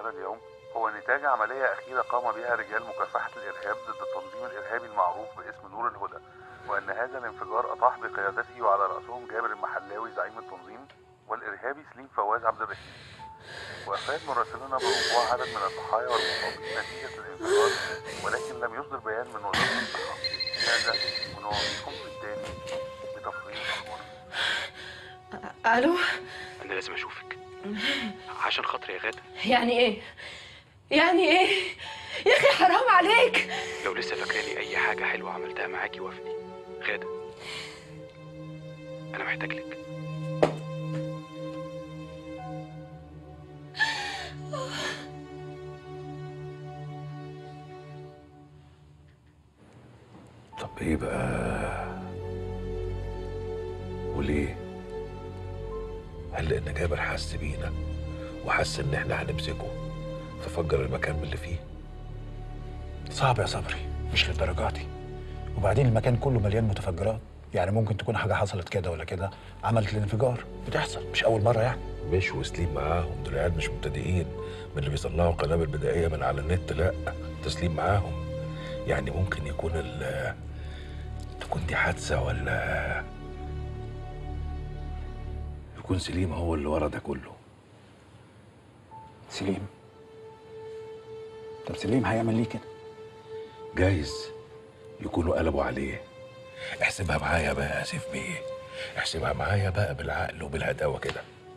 القاهرة اليوم هو نتاج عملية أخيرة قام بها رجال مكافحة الإرهاب ضد التنظيم الإرهابي المعروف باسم نور الهدى وأن هذا الانفجار أطاح بقيادته وعلى رأسهم جابر المحلاوي زعيم التنظيم والإرهابي سليم فواز عبد الرحيم وأفاد مراسلنا بوقوع عدد من الضحايا والمصابين نتيجة الانفجار ولكن لم يصدر بيان من وزارة الصحة هذا ونوعيكم في التالي بتفصيل الأخبار الو انا لازم اشوفك عشان خاطري يا غاده يعني ايه يعني ايه يا اخي حرام عليك لو لسه فاكراني اي حاجه حلوه عملتها معاكي وافقي غاده انا محتاج لك طب ايه بقى وليه هل لان جابر حس بينا وحس ان احنا هنمسكه ففجر المكان من اللي فيه صعب يا صبري مش للدرجه دي وبعدين المكان كله مليان متفجرات يعني ممكن تكون حاجه حصلت كده ولا كده عملت الانفجار بتحصل مش اول مره يعني مش وسليم معاهم دول عيال مش مبتدئين من اللي بيصنعوا قنابل بدائيه من على النت لا تسليم معاهم يعني ممكن يكون ال تكون دي حادثه ولا يكون سليم هو اللي ورا ده كله سليم طب سليم هيعمل ليه كده جايز يكونوا قلبوا عليه احسبها معايا بقى يا سيف بيه احسبها معايا بقى بالعقل وبالهداوه كده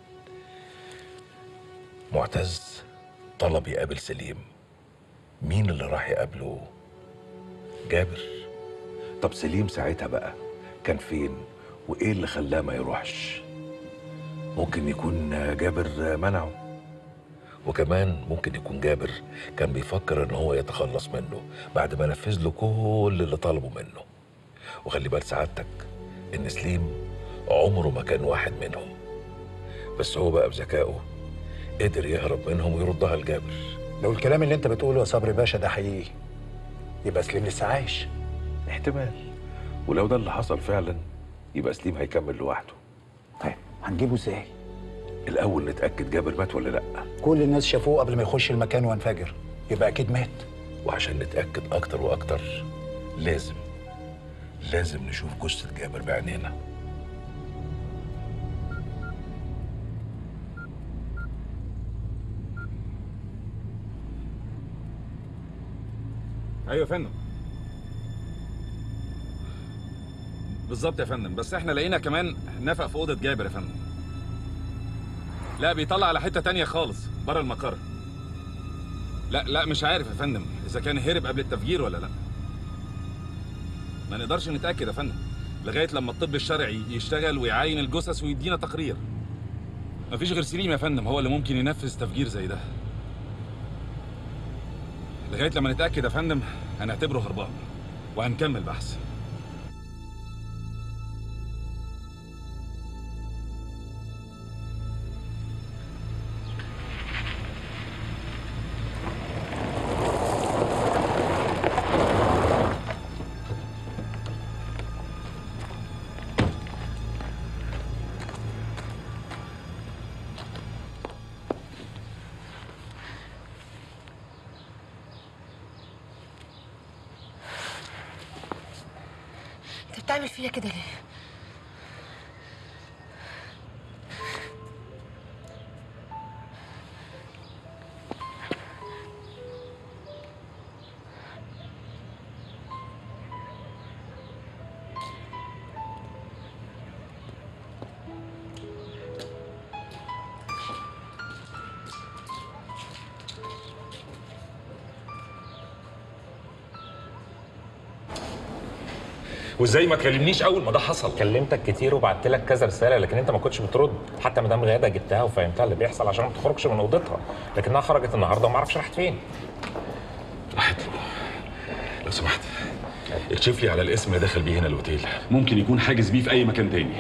معتز طلب يقابل سليم مين اللي راح يقابله جابر طب سليم ساعتها بقى كان فين وايه اللي خلاه ما يروحش ممكن يكون جابر منعه وكمان ممكن يكون جابر كان بيفكر ان هو يتخلص منه بعد ما نفذ له كل اللي طلبه منه وخلي بال سعادتك ان سليم عمره ما كان واحد منهم بس هو بقى بذكائه قدر يهرب منهم ويردها لجابر لو الكلام اللي انت بتقوله يا صبري باشا ده حقيقي يبقى سليم لسه عايش احتمال ولو ده اللي حصل فعلا يبقى سليم هيكمل لوحده طيب هنجيبه ازاي الاول نتاكد جابر مات ولا لا كل الناس شافوه قبل ما يخش المكان وانفجر يبقى اكيد مات وعشان نتاكد اكتر واكتر لازم لازم نشوف جثه جابر بعينينا ايوه يا فندم بالظبط يا فندم بس احنا لقينا كمان نفق في اوضه جابر يا فندم لا بيطلع على حته تانية خالص بره المقر لا لا مش عارف يا فندم اذا كان هرب قبل التفجير ولا لا ما نقدرش نتاكد يا فندم لغايه لما الطب الشرعي يشتغل ويعاين الجثث ويدينا تقرير مفيش غير سليم يا فندم هو اللي ممكن ينفذ تفجير زي ده لغايه لما نتاكد يا فندم هنعتبره هربان وهنكمل بحث انت بتعمل فيا كده ليه وازاي ما تكلمنيش اول ما ده حصل كلمتك كتير وبعت لك كذا رساله لكن انت ما كنتش بترد حتى مدام غاده جبتها وفهمتها اللي بيحصل عشان ما تخرجش من اوضتها لكنها خرجت النهارده وما اعرفش راحت فين راحت لو سمحت اكشف لي على الاسم اللي دخل بيه هنا الاوتيل ممكن يكون حاجز بيه في اي مكان تاني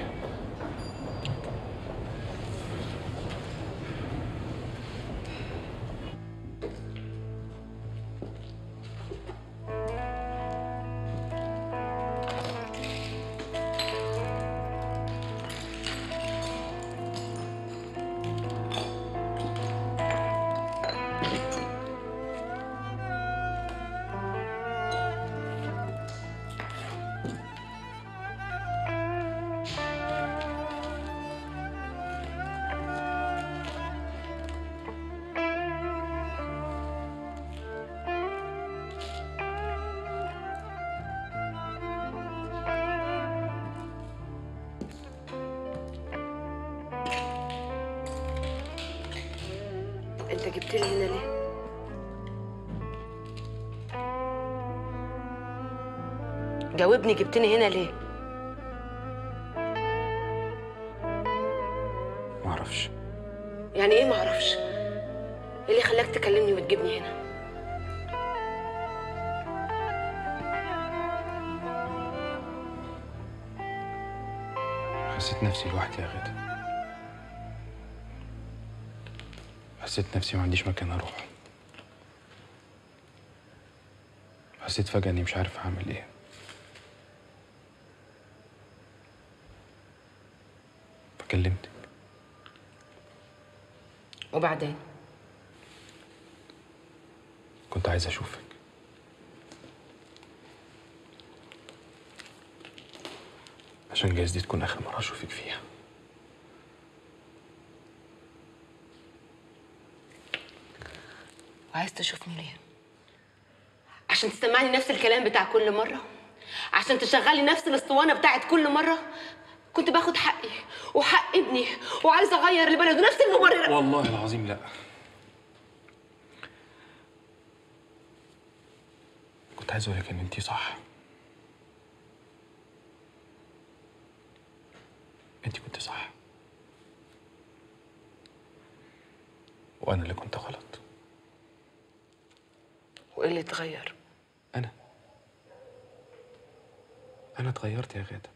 انت جبت لي هنا ليه جاوبني جبتني هنا ليه ما اعرفش يعني ايه معرفش ايه اللي خلاك تكلمني وتجيبني هنا حسيت نفسي لوحدي يا غدا حسيت نفسي ما عنديش مكان اروح حسيت فجأة اني مش عارف اعمل ايه فكلمتك وبعدين كنت عايز اشوفك عشان جايز دي تكون اخر مرة اشوفك فيها وعايز تشوفني ليه عشان تسمعني نفس الكلام بتاع كل مرة عشان تشغلي نفس الاسطوانة بتاعت كل مرة كنت باخد حقي وحق ابني وعايزة اغير البلد ونفس المبرر والله العظيم لا كنت عايز اقولك ان انتي صح انتي كنت صح وانا اللي كنت غلط وايه اللي اتغير انا انا اتغيرت يا غاده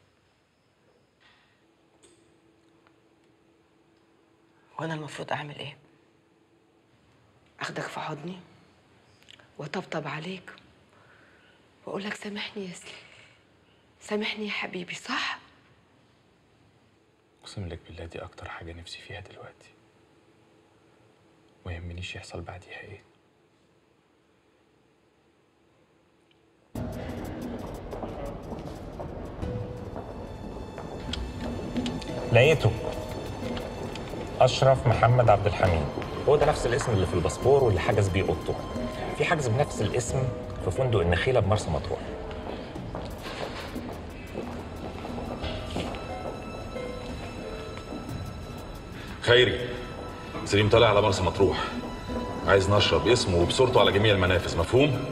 وانا المفروض اعمل ايه اخدك في حضني وطبطب عليك واقول لك سامحني يا سليم سامحني يا حبيبي صح اقسم لك بالله دي اكتر حاجه نفسي فيها دلوقتي ما يهمنيش يحصل بعديها ايه لقيته اشرف محمد عبد الحميد هو ده نفس الاسم اللي في الباسبور واللي حجز بيه اوضته في حجز بنفس الاسم في فندق النخيله بمرسى مطروح خيري سليم طالع على مرسى مطروح عايز نشرب اسمه وبصورته على جميع المنافذ مفهوم؟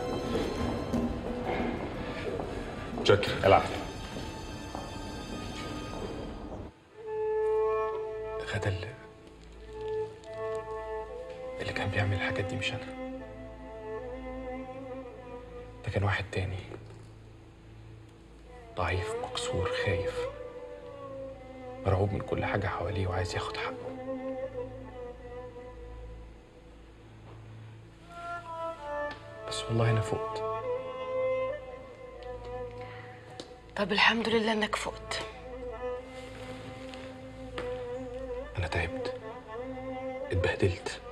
شكرا العفو غدا اللي اللي كان بيعمل الحاجات دي مش انا ده كان واحد تاني ضعيف مكسور خايف مرعوب من كل حاجة حواليه وعايز ياخد حقه بس والله أنا فقت طب الحمد لله انك فقت أنا تعبت اتبهدلت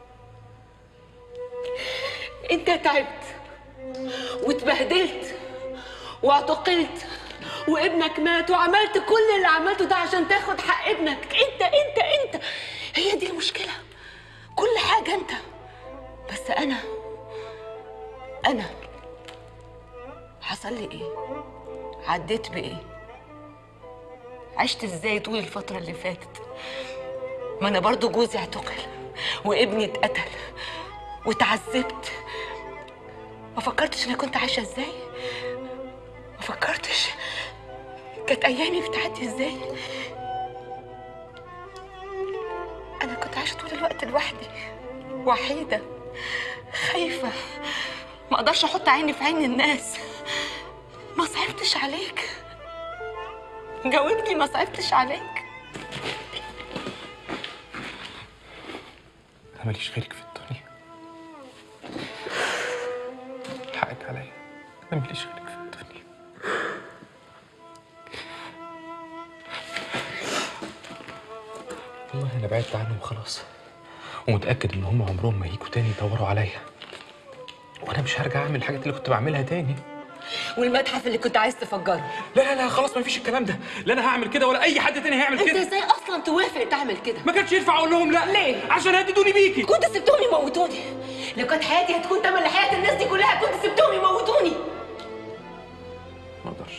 انت تعبت واتبهدلت واعتقلت وابنك مات وعملت كل اللي عملته ده عشان تاخد حق ابنك انت انت انت هي دي المشكلة كل حاجة انت بس انا انا حصل لي ايه عديت بايه عشت ازاي طول الفترة اللي فاتت ما انا برضو جوزي اعتقل وابني اتقتل واتعذبت ما فكرتش انا كنت عايشه ازاي ما فكرتش كانت ايامي بتعدي ازاي انا كنت عايشه طول الوقت لوحدي وحيده خايفه ما اقدرش احط عيني في عين الناس ما صعبتش عليك جاوبني ما صعبتش عليك أنا ماليش غيرك في الدنيا حقك عليا أنا ماليش غيرك في الدنيا والله أنا بعدت عنهم خلاص ومتأكد إن هم عمرهم ما هيجوا تاني يدوروا عليا وأنا مش هرجع أعمل الحاجات اللي كنت بعملها تاني والمتحف اللي كنت عايز تفجره لا لا لا خلاص ما فيش الكلام ده لا انا هعمل كده ولا اي حد تاني هيعمل انت كده ازاي اصلا توافق تعمل كده ما كانش ينفع اقول لهم لا ليه؟ عشان هددوني بيكي كنت سبتهم يموتوني لو كانت حياتي هتكون تمن لحياة الناس دي كلها كنت سبتهم يموتوني ما أقدرش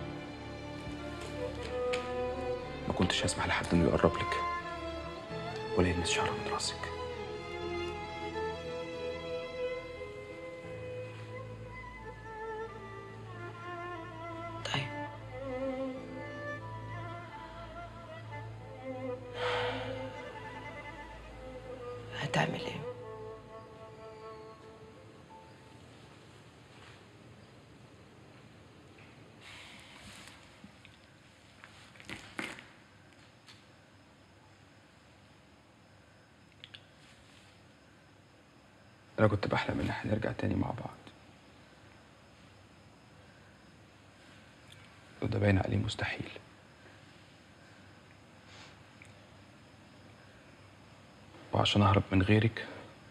ما كنتش هسمح لحد إنه يقرب لك ولا يلمس شعره من راسك طيب هتعمل ايه أنا كنت بحلم إن احنا نرجع تاني مع بعض وده باين عليه مستحيل وعشان أهرب من غيرك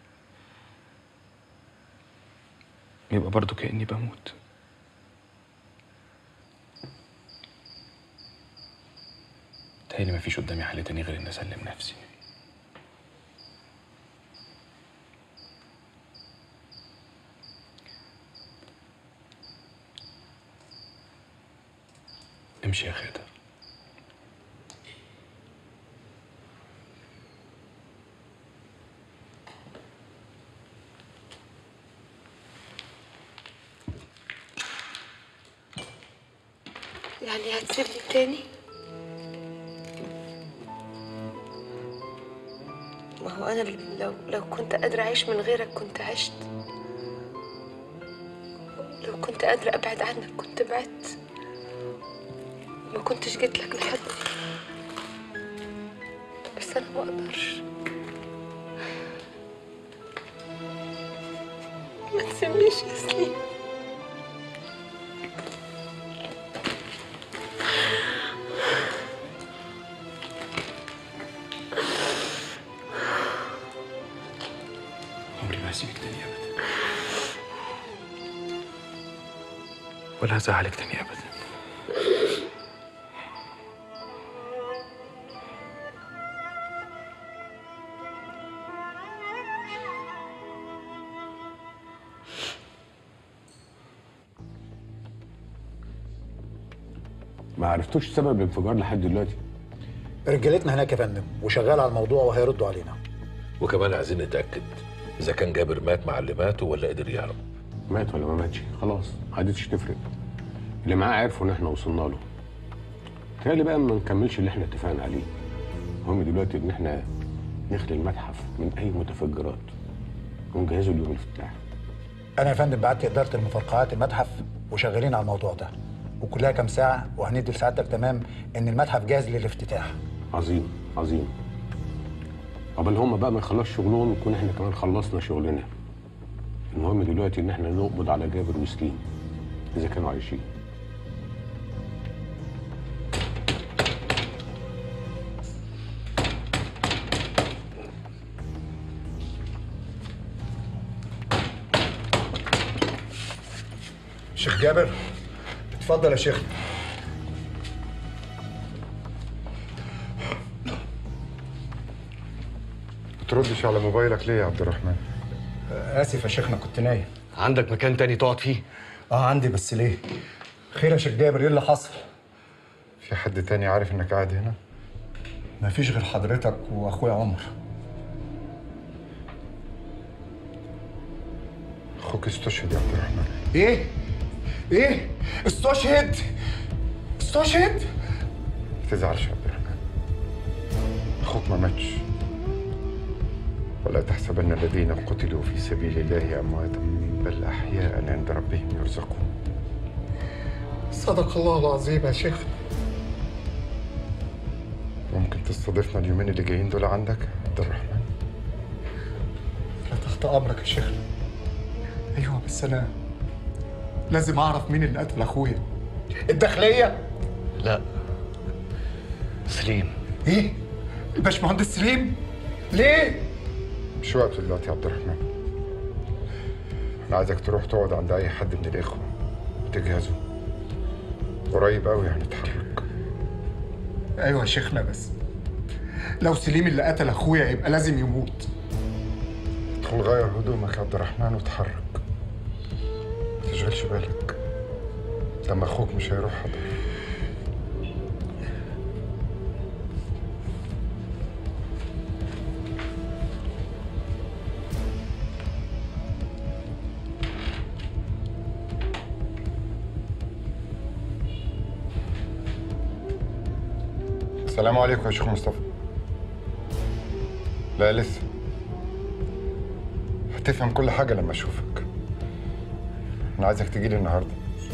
يبقى برضو كأني بموت تهيألي مفيش قدامي حل تاني غير إني أسلم نفسي امشي يا خاطر يعني هتسيبني تاني ما هو انا لو لو كنت قادره اعيش من غيرك كنت عشت لو كنت قادره ابعد عنك كنت بعدت ما كنتش جيت لك لحد بس انا ما اقدرش ما تسيبنيش يا سليم عمري ما هسيبك تاني أبدا ولا هزعلك تاني أبدا ما عرفتوش سبب الانفجار لحد دلوقتي رجالتنا هناك يا فندم وشغال على الموضوع وهيردوا علينا وكمان عايزين نتاكد اذا كان جابر مات مع اللي ماتوا ولا قدر يهرب مات ولا ما ماتش خلاص ما عادتش تفرق اللي معاه عرفوا ان احنا وصلنا له تهيألي بقى ما نكملش اللي احنا اتفقنا عليه المهم دلوقتي ان احنا نخلي المتحف من اي متفجرات ونجهزه اليوم الافتتاح انا يا فندم بعت اداره المفرقعات المتحف وشغالين على الموضوع ده وكلها كام ساعه وهندي لسعادتك تمام ان المتحف جاهز للافتتاح عظيم عظيم قبل هما بقى ما يخلصوا شغلهم نكون احنا كمان خلصنا شغلنا المهم دلوقتي ان احنا نقبض على جابر وسليم اذا كانوا عايشين شيخ جابر اتفضل يا شيخ بتردش على موبايلك ليه يا عبد الرحمن؟ اسف يا شيخنا كنت نايم عندك مكان تاني تقعد فيه؟ اه عندي بس ليه خير يا شيخ جابر ايه اللي حصل في حد تاني عارف انك قاعد هنا؟ مفيش غير حضرتك واخويا عمر اخوك استشهد يا عبد الرحمن ايه ايه استشهد استشهد ما تزعلش يا عبد الرحمن اخوك ما ماتش ولا تحسبن الذين قتلوا في سبيل الله امواتا بل احياء عند ربهم يرزقون صدق الله العظيم يا شيخ ممكن تستضيفنا اليومين اللي جايين دول عندك يا عبد الرحمن لا تحت امرك يا شيخ ايوه بس انا لازم اعرف مين اللي قتل اخويا الداخليه لا سليم ايه الباشمهندس سليم ليه مش وقته دلوقتي يا عبد الرحمن انا عايزك تروح تقعد عند اي حد من الاخوه وتجهزه قريب قوي هنتحرك ايوه يا شيخنا بس لو سليم اللي قتل اخويا يبقى لازم يموت ادخل غير هدومك يا عبد الرحمن وتحرك ما تشغلش بالك لما اخوك مش هيروح حضر السلام عليكم يا شيخ مصطفى لا لسه هتفهم كل حاجة لما أشوفك أنا عايزك تجيلي النهاردة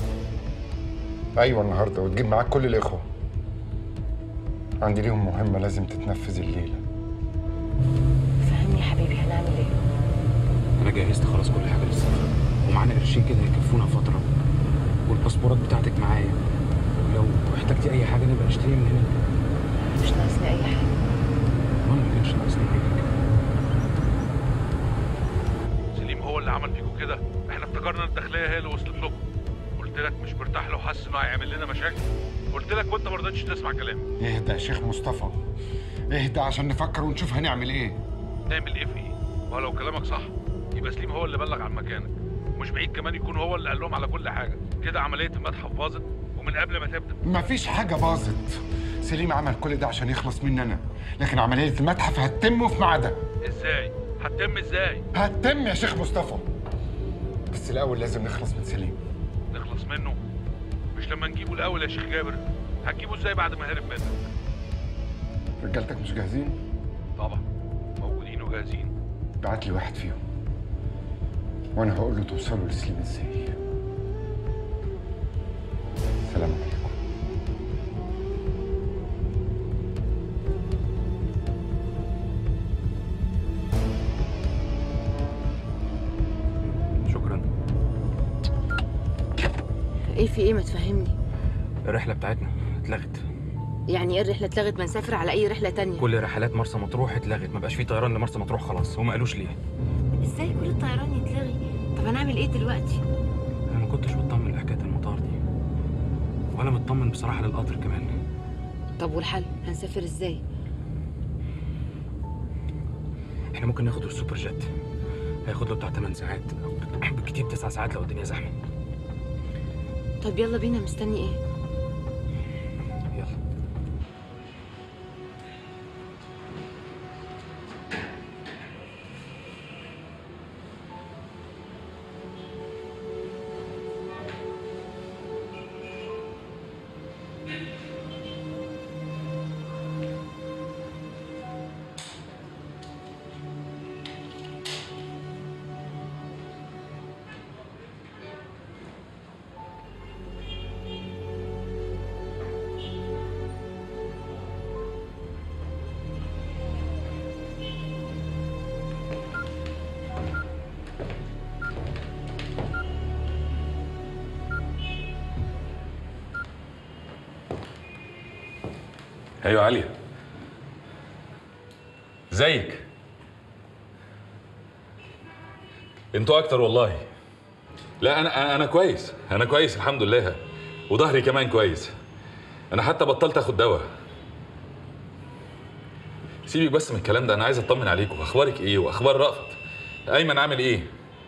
أيوة النهاردة وتجيب معاك كل الإخوة عندي ليهم مهمة لازم تتنفذ الليلة فهمني يا حبيبي هنعمل ايه انا جهزت خلاص كل حاجه للسفر ومعانا قرشين كده يكفونا فتره والباسبورات بتاعتك معايا لو احتجتي اي حاجه نبقى نشتريها من هنا مش ناقصني اي حاجه وانا ما كانش ناقصني حاجه سليم هو اللي عمل فيكم كده احنا افتكرنا ان الداخليه هي اللي وصلت لكم قلت لك مش مرتاح لو حاسس انه هيعمل لنا مشاكل قلت لك وانت ما رضيتش تسمع كلامي اهدى يا شيخ مصطفى اهدى عشان نفكر ونشوف هنعمل ايه نعمل ايه في ايه ما هو لو كلامك صح يبقى سليم هو اللي بلغ عن مكانك مش بعيد كمان يكون هو اللي قال لهم على كل حاجه كده عمليه المتحف باظت ومن قبل ما تبدا مفيش حاجة باظت سليم عمل كل ده عشان يخلص مني أنا لكن عملية المتحف هتتم في ميعادها ازاي هتتم ازاي هتتم يا شيخ مصطفى بس الأول لازم نخلص من سليم نخلص منه مش لما نجيبه الاول يا شيخ جابر هتجيبه ازاي بعد ما هرب منك رجالتك مش جاهزين؟ طبعا موجودين وجاهزين بعت لي واحد فيهم وأنا هقول له توصلوا لسليم ازاي سلام عليكم شكرا ايه في ايه ما تفهمني الرحله بتاعتنا اتلغت يعني ايه الرحله اتلغت ما نسافر على اي رحله تانية كل رحلات مرسى مطروح اتلغت ما بقاش في طيران لمرسى مطروح خلاص وما قالوش ليه ازاي كل الطيران يتلغي طب هنعمل ايه دلوقتي انا ما كنتش مطمن لحكايه المطار دي ولا مطمن بصراحه للقطر كمان طب والحل هنسافر ازاي احنا ممكن ناخد السوبر جيت هياخد له بتاع 8 ساعات أو بالكتير 9 ساعات لو الدنيا زحمه طب يلا بينا مستني ايه يلا ايوه عليا ازيك انتوا اكتر والله لا انا انا كويس انا كويس الحمد لله وظهري كمان كويس انا حتى بطلت اخد دواء سيبك بس من الكلام ده انا عايز اطمن عليكم اخبارك ايه واخبار رأفت ايمن عامل ايه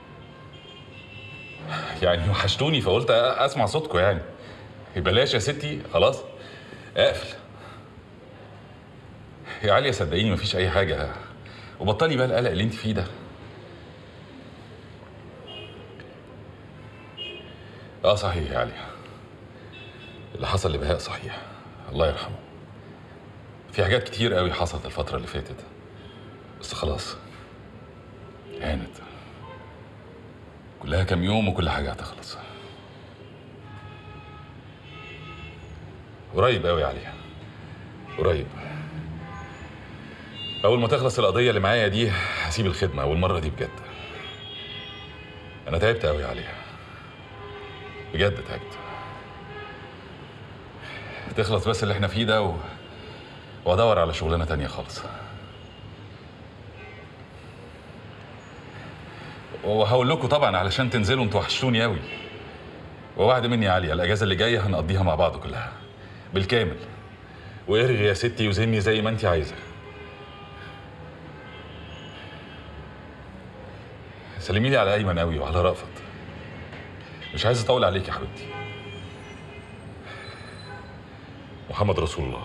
يعني وحشتوني فقلت اسمع صوتكم يعني بلاش يا ستي خلاص اقفل يا عليا صدقيني مفيش اي حاجه وبطلي بقى القلق اللي انت فيه ده اه صحيح يا عليا اللي حصل لبهاء صحيح الله يرحمه في حاجات كتير قوي حصلت الفتره اللي فاتت بس خلاص هانت كلها كام يوم وكل حاجه هتخلص قريب قوي يا عليا قريب أول ما تخلص القضية اللي معايا دي هسيب الخدمة والمرة دي بجد. أنا تعبت أوي عليها. بجد تعبت. تخلص بس اللي احنا فيه ده و... وأدور على شغلانة تانية خالص. وهقول لكم طبعا علشان تنزلوا انتوا وحشتوني أوي. ووعد مني يا عليا الأجازة اللي جاية هنقضيها مع بعض كلها. بالكامل. وارغي يا ستي وزني زي ما انت عايزه. سلمي لي على ايمن قوي وعلى رأفت مش عايز اطول عليك يا حبيبتي محمد رسول الله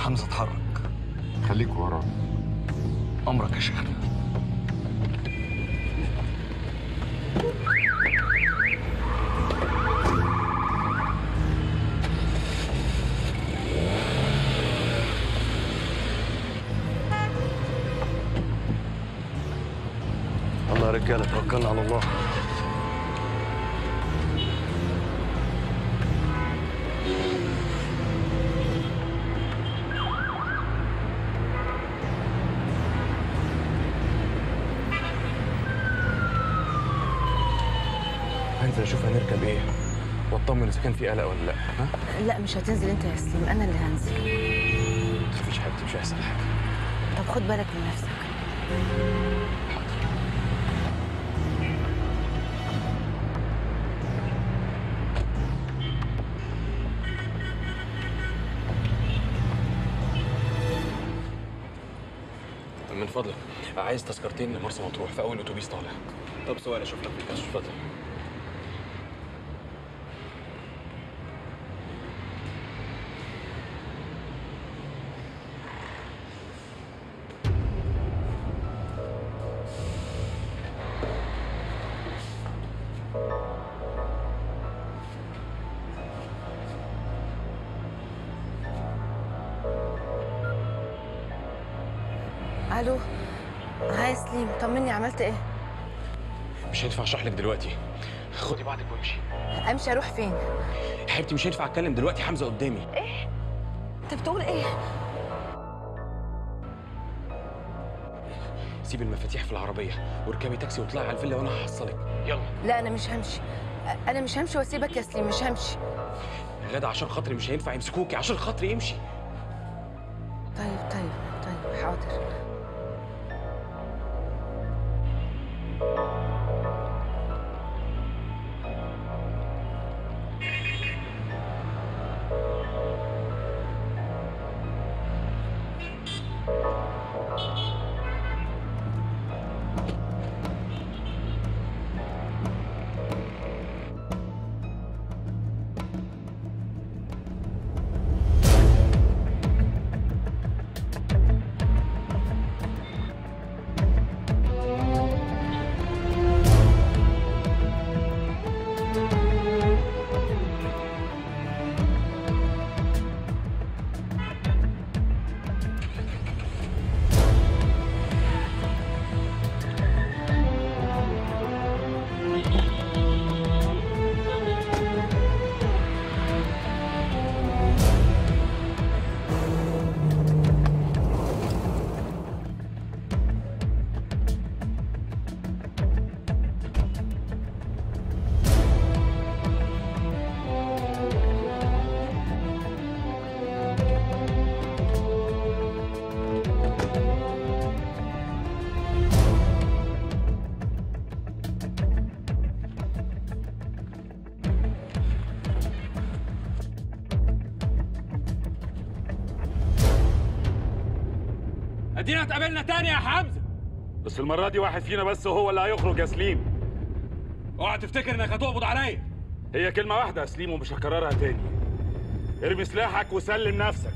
حمزه اتحرك خليك وراه امرك يا شيخنا الله يا رجاله توكلنا على الله هنزل اشوف هنركب ايه واطمن اذا كان في قلق ولا لا ها لا مش هتنزل انت يا سليم انا اللي هنزل ما تخافيش حبيبتي مش هيحصل حاجه طب خد بالك من نفسك من فضلك عايز تذكرتين لمرسى مطروح في اول اتوبيس طالع طب سؤال اشوف لك الكشف اتفضل الو هاي سليم طمني عملت ايه مش هينفع اشرح لك دلوقتي خدي بعضك وامشي امشي اروح فين يا حبيبتي مش هينفع اتكلم دلوقتي حمزه قدامي ايه انت بتقول ايه سيبي المفاتيح في العربيه واركبي تاكسي واطلعي على الفيلا وانا هحصلك يلا لا انا مش همشي انا مش همشي واسيبك يا سليم مش همشي غدا عشان خاطري مش هينفع يمسكوكي عشان خاطري امشي طيب طيب طيب حاضر ادينا اتقابلنا تاني يا حمزه بس المره دي واحد فينا بس هو اللي هيخرج يا سليم اوعى تفتكر انك هتقبض عليا هي كلمه واحده يا سليم ومش هكررها تاني ارمي سلاحك وسلم نفسك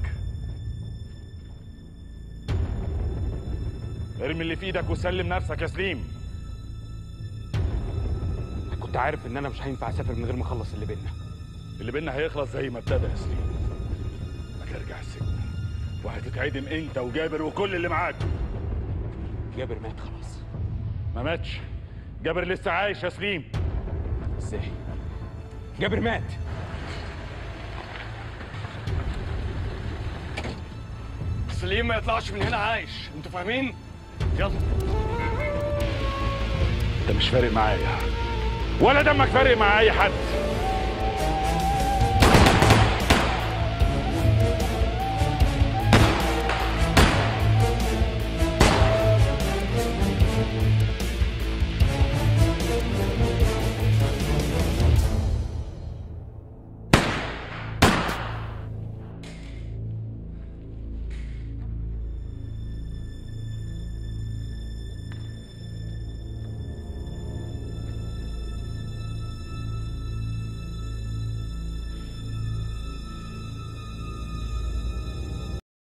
ارمي اللي في ايدك وسلم نفسك يا سليم كنت عارف ان انا مش هينفع اسافر من غير ما اخلص اللي بينا اللي بينا هيخلص زي ما ابتدى يا سليم هترجع السجن وهتتعدم انت وجابر وكل اللي معاك جابر مات خلاص ما ماتش جابر لسه عايش يا سليم ازاي جابر مات سليم ما يطلعش من هنا عايش انتوا فاهمين يلا انت مش فارق معايا ولا دمك فارق مع اي حد